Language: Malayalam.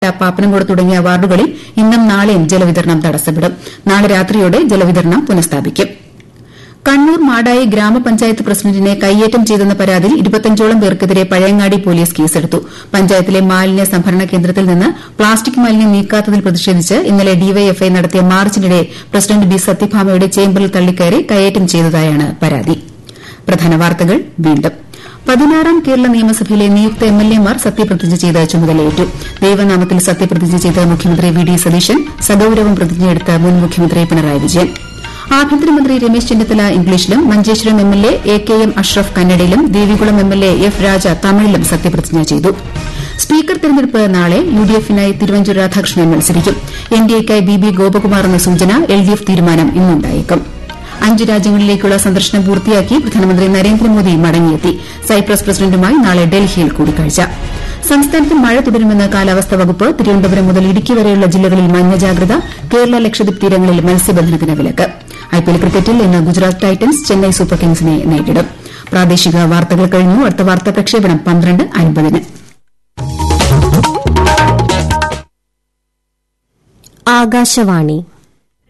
പാപ്പനംകോട് തുടങ്ങിയ വാർഡുകളിൽ ഇന്നും നാളെയും ജലവിതരണം തടസ്സപ്പെടും നാളെ രാത്രിയോടെ ജലവിതരണം പുനഃസ്ഥാപിക്കും കണ്ണൂർ മാടായി ഗ്രാമപഞ്ചായത്ത് പ്രസിഡന്റിനെ കയ്യേറ്റം ചെയ്തെന്ന പരാതിയിൽ ഇരുപത്തഞ്ചോളം പേർക്കെതിരെ പഴയങ്ങാടി പോലീസ് കേസെടുത്തു പഞ്ചായത്തിലെ മാലിന്യ സംഭരണ കേന്ദ്രത്തിൽ നിന്ന് പ്ലാസ്റ്റിക് മാലിന്യം നീക്കാത്തതിൽ പ്രതിഷേധിച്ച് ഇന്നലെ ഡിവൈഎഫ്ഐ നടത്തിയ മാർച്ചിനിടെ പ്രസിഡന്റ് ബി സത്യഭാമയുടെ ചേംബറിൽ തള്ളിക്കയറി കയ്യേറ്റം ചെയ്തതായാണ് പരാതി പ്രധാന വാർത്തകൾ വീണ്ടും പതിനാറാം കേരള നിയമസഭയിലെ നിയുക്ത എംഎൽഎമാർ സത്യപ്രതിജ്ഞ ചെയ്ത് ചുമതലയേറ്റു ദൈവനാമത്തിൽ സത്യപ്രതിജ്ഞ ചെയ്ത മുഖ്യമന്ത്രി വി ഡി സതീശൻ സഗൌരവം പ്രതിജ്ഞയെടുത്ത മുൻ മുഖ്യമന്ത്രി പിണറായി വിജയൻ ആഭ്യന്തരമന്ത്രി രമേശ് ചെന്നിത്തല ഇംഗ്ലീഷിലും Manjeshwaram MLA A K M Ashraf കന്നഡയിലും ദേവികുളം എംഎൽഎ എഫ് രാജ തമിഴിലും സത്യപ്രതിജ്ഞ ചെയ്തു സ്പീക്കർ തെരഞ്ഞെടുപ്പ് നാളെ യുഡിഎഫിനായി തിരുവഞ്ചൂർ രാധാകൃഷ്ണൻ മത്സരിക്കും എൻഡിഎക്കായി ബി ബി ഗോപകുമാർ എന്ന സൂചന എൽഡിഎഫ് തീരുമാനം ഇന്നുണ്ടായേക്കും അഞ്ച് രാജ്യങ്ങളിലേക്കുള്ള സന്ദർശനം പൂർത്തിയാക്കി പ്രധാനമന്ത്രി നരേന്ദ്രമോദി മടങ്ങിയെത്തി സൈപ്രസ് പ്രസിഡന്റുമായി നാളെ ഡൽഹിയിൽ കൂടിക്കാഴ്ച സംസ്ഥാനത്ത് മഴ തുടരുമെന്ന് കാലാവസ്ഥാ വകുപ്പ് തിരുവനന്തപുരം മുതൽ ഇടുക്കി വരെയുള്ള ജില്ലകളിൽ മഞ്ഞ ജാഗ്രത കേരള ലക്ഷദ്വീപ് തീരങ്ങളിൽ മത്സ്യബന്ധനത്തിന് വിലക്ക് ഐപിഎൽ ക്രിക്കറ്റിൽ ഇന്ന് ഗുജറാത്ത് ടൈറ്റൻസ് ചെന്നൈ സൂപ്പർ കിങ്സിനെ നേരിടും പ്രാദേശിക വാർത്തകൾ കഴിഞ്ഞു അടുത്ത വാർത്താ പ്രക്ഷേപണം പന്ത്രണ്ട് അൻപതിന് ആകാശവാണി